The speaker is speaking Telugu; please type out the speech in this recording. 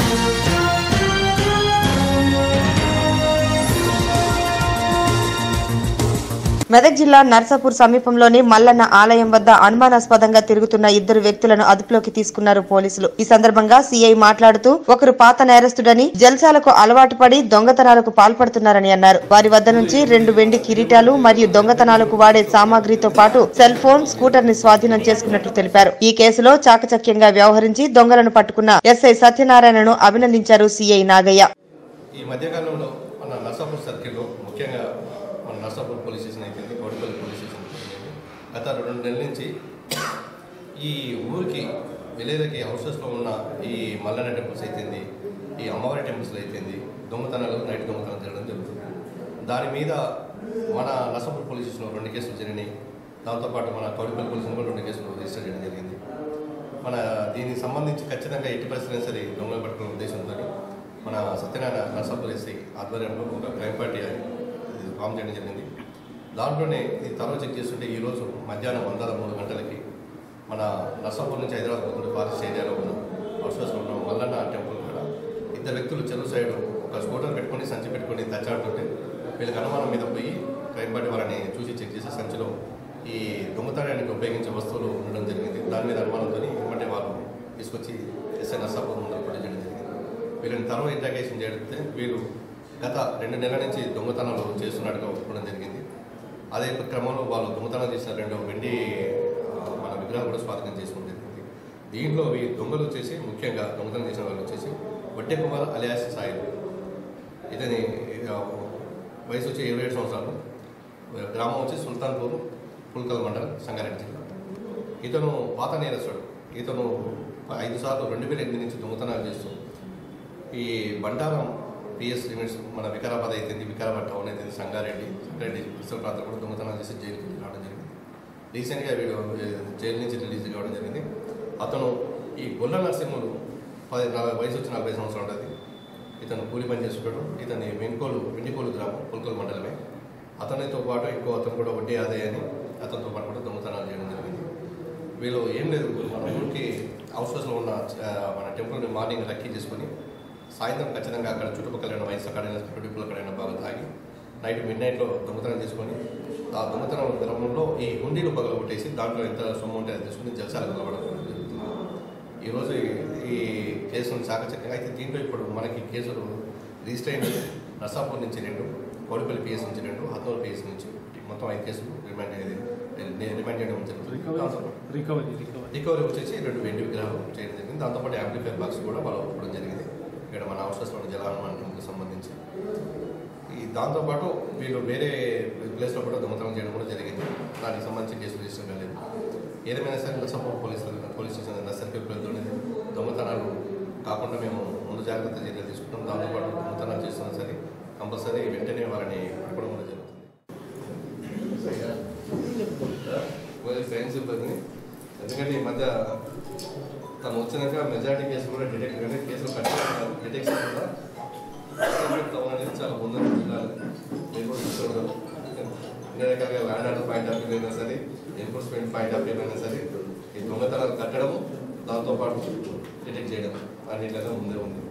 మెదక్ జిల్లా నర్సాపూర్ సమీపంలోని మల్లన్న ఆలయం వద్ద అనుమానాస్పదంగా తిరుగుతున్న ఇద్దరు వ్యక్తులను అదుపులోకి తీసుకున్నారు పోలీసులు ఈ సందర్భంగా సీఐ మాట్లాడుతూ ఒకరు పాత నేరస్తుడని జల్సాలకు అలవాటు పడి దొంగతనాలకు పాల్పడుతున్నారని అన్నారు వారి వద్ద నుంచి రెండు వెండి కిరీటాలు మరియు దొంగతనాలకు వాడే సామాగ్రితో పాటు సెల్ ఫోన్ స్కూటర్ ని స్వాధీనం చేసుకున్నట్లు తెలిపారు ఈ కేసులో చాకచక్యంగా వ్యవహరించి దొంగలను పట్టుకున్న ఎస్ఐ సత్యనారాయణను అభినందించారు సీఐ నాగయ్య ఈ మధ్యకాలంలో మన నర్సాపూర్ సర్కిల్లో ముఖ్యంగా మన నర్సాపూర్ పోలీస్ స్టేషన్ అయిపోయింది కోడిపల్లి పోలీస్ స్టేషన్ అయిపోయింది గత రెండు నెలల నుంచి ఈ ఊరికి విలేజ్కి హౌసెస్లో ఉన్న ఈ మల్లన్న టెంపుల్స్ అయిపోయింది ఈ అమ్మవారి టెంపుల్స్ అయిపోయింది దొంగతనాలు నైట్ దొంగతనం జరగడం జరుగుతుంది దాని మీద మన నర్సాపూర్ పోలీస్ స్టేషన్లో రెండు కేసులు జరిగినాయి దాంతోపాటు మన కోడిపల్లి పోలీస్ స్టేషన్లో రెండు కేసులు రిజిస్టర్ చేయడం జరిగింది మన దీనికి సంబంధించి ఖచ్చితంగా ఎట్టి పరిస్థితుల్లో సరే దొంగలు పట్టుకునే ఉద్దేశంతో మన సత్యనారాయణ నర్సాపూర్ ఎస్ఐ ఆధ్వర్యంలో ఒక క్రైమ్ పార్టీ ఇది ఫామ్ చేయడం జరిగింది దాంట్లోనే ఇది తర్వాత చెక్ చేస్తుంటే ఈరోజు మధ్యాహ్నం వందల మూడు గంటలకి మన నర్సాపూర్ నుంచి హైదరాబాద్ పోతుంటే ఫారెస్ట్ ఏరియాలో ఉన్న హౌస్లో ఉన్న మల్లన్న టెంపుల్ కూడా ఇద్దరు వ్యక్తులు చెరువు సైడ్ ఒక స్కూటర్ పెట్టుకొని సంచి పెట్టుకొని తచ్చాడుతుంటే వీళ్ళకి అనుమానం మీద పోయి క్రైమ్ పార్టీ వాళ్ళని చూసి చెక్ చేసి సంచిలో ఈ దొంగతనానికి ఉపయోగించే వస్తువులు ఉండడం జరిగింది దాని మీద అనుమానంతో వెంబటే వాళ్ళు తీసుకొచ్చి ఎస్ఐ నర్సాపూర్ ముందు కూడా చేయడం జరిగింది వీళ్ళని తర్వాత ఇంట్రాగేషన్ చేస్తే వీళ్ళు గత రెండు నెలల నుంచి దొంగతనాలు చేస్తున్నట్టుగా ఒప్పుకోవడం జరిగింది అదే క్రమంలో వాళ్ళు దొంగతనం చేసిన రెండు వెండి ఆ, మన విగ్రహాలు కూడా స్వాధీనం చేసుకోవడం జరిగింది దీంట్లో ఈ దొంగలు వచ్చేసి ముఖ్యంగా దొంగతనం చేసిన వాళ్ళు వచ్చేసి వడ్డే కుమార్ అలియాస్ సాయిల్ ఇతని ఆ, వయసు వచ్చి ఇరవై ఏడు సంవత్సరాలు గ్రామం వచ్చి సుల్తాన్పూర్ పుల్కల్ మండలం సంగారెడ్డి జిల్లా ఇతను పాత నేరస్తుడు ఇతను ఐదు సార్లు రెండు వేల ఎనిమిది నుంచి దొంగతనాలు చేస్తూ ఈ బండారం పిఎస్ లిమిట్స్ మన వికారాబాద్ అయితే వికారాబాద్ టౌన్ అయితే సంగారెడ్డి సంగారెడ్డి పరిసర ప్రాంతాలు కూడా దొంగతనాలు చేసి జైలుకి రావడం జరిగింది రీసెంట్గా వీడు ఏ, జైలు నుంచి రిలీజ్ కావడం జరిగింది అతను ఈ గొల్ల నరసింహుడు పది నలభై వయసు వచ్చి నలభై సంవత్సరాలు ఉంటుంది ఇతను కూలి పని చేసుకుంటాడు ఇతని వెనుకోలు వెండికోలు గ్రామం పుల్కోలు మండలమే అతనితో పాటు ఇంకో అతను కూడా వడ్డీ ఆదాయాన్ని అతనితో పాటు కూడా దొంగతనాలు చేయడం జరిగింది వీళ్ళు ఏం లేదు మన ఊరికి హౌస్లో ఉన్న ఆ, మన టెంపుల్ని మార్నింగ్ లక్కీ చేసుకొని సాయంత్రం ఖచ్చితంగా అక్కడ చుట్టుపక్కల ఉన్న వయసు అక్కడైనా చుట్టుపక్కల అక్కడైనా బాగా తాగి నైట్ మిడ్ నైట్లో దొంగతనం చేసుకొని ఆ దొంగతనం క్రమంలో ఈ హుండీలు పగల కొట్టేసి దాంట్లో ఎంత సొమ్ము ఉంటే అది తీసుకుని జలసాలకు నిలబడడం జరుగుతుంది ఈరోజు ఈ- ఈ కేసును చాకచక్యంగా అయితే దీంట్లో ఇప్పుడు మనకి కేసులు రిజిస్టర్ అయిన నర్సాపూర్ నుంచి రెండు కోడిపల్లి పిఎస్ నుంచి రెండు హత్తూరు పిఎస్ నుంచి ఒకటి. మొత్తం ఐదు కేసులు రిమాండ్ అయ్యేది రిమాండ్ చేయడం జరుగుతుంది దాంతో- రికవరీ రికవరీ రికవరీ వచ్చేసి రెండు వెండి విగ్రహాలు చేయడం జరిగింది దాంతోపాటు యాంప్లిఫైర్ బాక్స్ కూడా వాళ్ళు ఇవ్వడం జరిగింది ఇక్కడ మన హౌసెస్లో జలాలకి సంబంధించి ఈ దాంతోపాటు వీళ్ళు వేరే ప్లేస్లో కూడా దొంగతనం చేయడం కూడా జరిగింది దానికి సంబంధించి కేసు రిజిస్టర్ కాలేదు ఏదేమైనా సరే నర్సాపూర్ పోలీసులు పోలీస్ స్టేషన్ నర్సరికి వెళ్తుండేది దొంగతనాలు కాకుండా మేము ముందు జాగ్రత్త చర్యలు తీసుకుంటాం దాంతోపాటు దొంగతనాలు చేస్తున్నా సరే కంపల్సరీ వెంటనే వారిని పట్టుకోవడం కూడా జరుగుతుంది పోలీస్ క్రైమ్ సిబ్బంది ఎందుకంటే ఈ మధ్య తను వచ్చినాక మెజారిటీ కేసులు కూడా డిటెక్ట్ కానీ కేసులు కట్టిన డిటెక్షన్ కూడా టౌన్ అనేది చాలా ముందు జిల్లాలు మీరు కూడా చూస్తున్నారు అన్ని రకాలుగా law and order point of view అయినా సరే ఎన్ఫోర్స్మెంట్ పాయింట్ ఆఫ్ వ్యూ అయినా సరే ఈ దొంగతనాలు కట్టడము దాంతోపాటు డిటెక్ట్ చేయడం అన్నింటిలో ముందే ఉంది